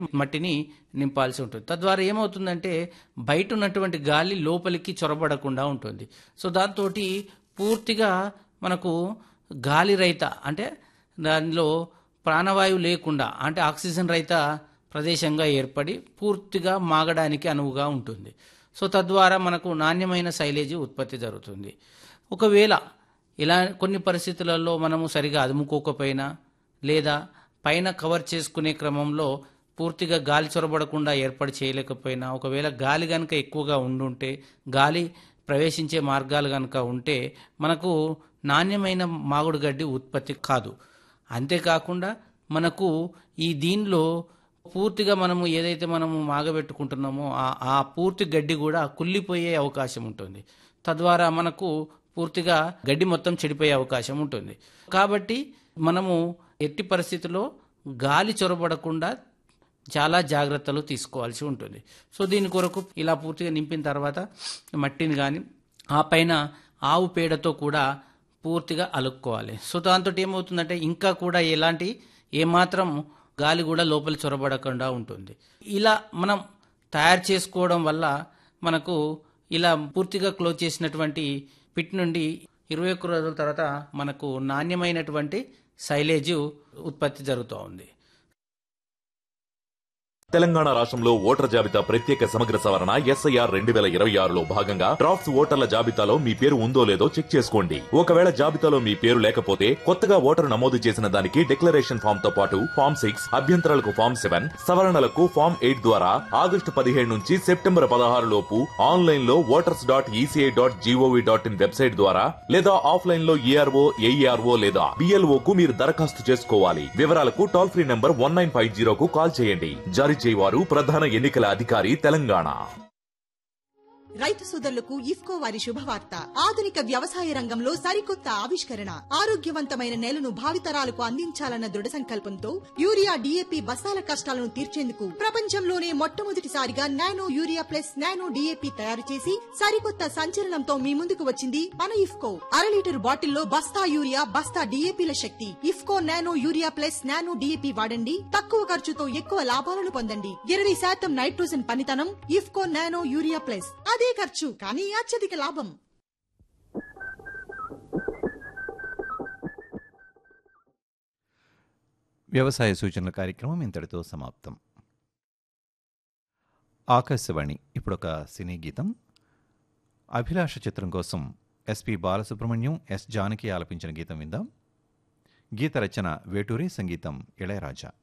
మట్టిని నింపాల్సి ఉంటుంది తద్వారా ఏమవుతుందంటే బయట ఉన్నటువంటి గాలి లోపలికి చొరబడకుండా ఉంటుంది సో దాంతో పూర్తిగా మనకు గాలి రహిత అంటే దానిలో ప్రాణవాయువు లేకుండా అంటే ఆక్సిజన్ రహిత ప్రదేశంగా ఏర్పడి పూర్తిగా మాగడానికి అనువుగా ఉంటుంది సో తద్వారా మనకు నాణ్యమైన శైలేజీ ఉత్పత్తి జరుగుతుంది ఒకవేళ ఇలా కొన్ని పరిస్థితులలో మనము సరిగా అదుముకోకపోయినా లేదా పైన కవర్ చేసుకునే క్రమంలో పూర్తిగా గాలి చొరబడకుండా ఏర్పాటు చేయలేకపోయినా ఒకవేళ గాలి కనుక ఎక్కువగా ఉండుంటే గాలి ప్రవేశించే మార్గాలు కనుక ఉంటే మనకు నాణ్యమైన మామిడి గడ్డి ఉత్పత్తి కాదు అంతేకాకుండా మనకు ఈ దీనిలో పూర్తిగా మనము ఏదైతే మనము మాగబెట్టుకుంటున్నామో ఆ ఆ పూర్తి గడ్డి కూడా కుళ్ళిపోయే అవకాశం ఉంటుంది తద్వారా మనకు పూర్తిగా గడ్డి మొత్తం చెడిపోయే అవకాశం ఉంటుంది కాబట్టి మనము ఎట్టి పరిస్థితుల్లో గాలి చొరబడకుండా చాలా జాగ్రత్తలు తీసుకోవాల్సి ఉంటుంది సో దీని కొరకు ఇలా పూర్తిగా నింపిన తర్వాత మట్టిని కానీ ఆ పైన ఆవు పేడతో కూడా పూర్తిగా అలుక్కోవాలి సో దాంతో ఏమవుతుందంటే ఇంకా కూడా ఎలాంటి ఏమాత్రం గాలి కూడా లోపలి చొరబడకుండా ఉంటుంది ఇలా మనం తయారు చేసుకోవడం వల్ల మనకు ఇలా పూర్తిగా క్లోజ్ చేసినటువంటి పిట్ నుండి ఇరవై ఒక్క రోజుల తర్వాత మనకు నాణ్యమైనటువంటి సైలేజ్ ఉత్పత్తి జరుగుతూ ఉంది తెలంగాణ రాష్ట్రంలో ఓటర్ జాబితా ప్రత్యేక సమగ్ర సవరణ ఎస్ఐఆర్ రెండు వేల ఇరవై ఆరులో భాగంగా డ్రాఫ్ట్స్ ఓటర్ల జాబితాలో మీ పేరు ఉందో లేదో చెక్ చేసుకోండి ఒకవేళ జాబితాలో మీ పేరు లేకపోతే కొత్తగా ఓటరు నమోదు చేసిన దానికి డిక్లరేషన్ ఫామ్ తో పాటు ఫామ్ సిక్స్ అభ్యంతరాలకు ఫామ్ సెవెన్ సవరణలకు ఫామ్ ఎయిట్ ద్వారా ఆగస్టు పదిహేడు నుంచి సెప్టెంబర్ పదహారు లోపు ఆన్లైన్ లో voters dot ECI dot GOV dot in website ద్వారా లేదా ఆఫ్లైన్ లో ఏఆర్ఓ ఏఈఆర్ఓ లేదా బిఎల్ఓ కు మీరు దరఖాస్తు చేసుకోవాలి వివరాలకు toll free number one nine five జీరోకు కాల్ చేయండి జారీ చేయవారు ప్రధాన ఎన్నికల అధికారి తెలంగాణ రైతు సోదరులకు ఇఫ్కో వారి శుభవార్త ఆధునిక వ్యవసాయ రంగంలో సరికొత్త ఆవిష్కరణ ఆరోగ్యవంతమైన నేలను భావితరాలకు అందించాలన్న దృఢ సంకల్పంతో యూరియా డిఏపి బస్తాల కష్టాలను తీర్చేందుకు ప్రపంచంలోనే మొట్టమొదటిసారిగా nano urea plus nano DAP తయారు చేసి సరికొత్త సంచలనంతో మీ ముందుకు వచ్చింది మన ఇఫ్కో అర లీటర్ బాటిల్లో బస్తా యూరియా బస్తా డిఏపిల శక్తి IFFCO nano urea plus nano DAP వాడండి తక్కువ ఖర్చుతో ఎక్కువ లాభాలను పొందండి ఇరవై శాతం నైట్రోజన్ పనితనం ఇఫ్కో నానో యూరియా ప్లస్ అదే ఖర్చు కానీ అత్యధిక లాభం వ్యవసాయ సూచనల కార్యక్రమం ఇంతటితో సమాప్తం ఆకాశవాణి ఇప్పుడొక సినీ గీతం అభిలాష చిత్రం కోసం ఎస్పి బాలసుబ్రహ్మణ్యం ఎస్ జానకి ఆలపించిన గీతం విందాం గీత రచన వేటూరి సంగీతం ఇళయరాజా